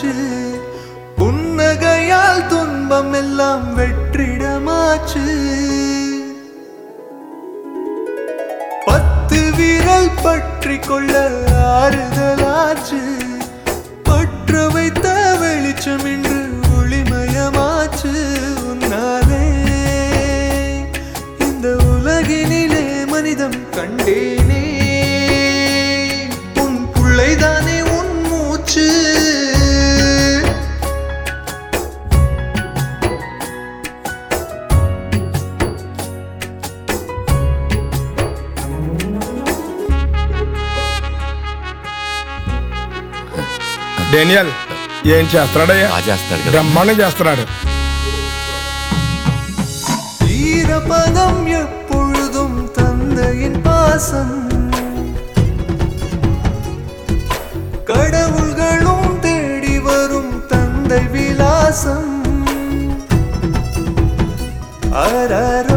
வெற்றிடமாச்சு புன்னகையால் துன்பம் எல்லாம் வெற்றிடமாச்சு பத்து விரல் பற்றி கொள்ள ஆறுதலாச்சு பற்ற வைத்த வெளிச்சம் இன்று ஒளிமயமாச்சு உன்னாலே இந்த உலகினிலே மனிதம் கண்டேனே உன் புள்ளைதானே உன் மூச்சு డేనియల్ ఏం చేస్తున్నాడయ్యా బాగా చేస్తున్నాడు కదా బ్రహ్మాండం చేస్తున్నాడు ஈரப்பதம் எப்பொழுதும் தந்தையின் பாசம் கடவுள்களும் தேடி வரும் தந்தை விலாசம் அரரோ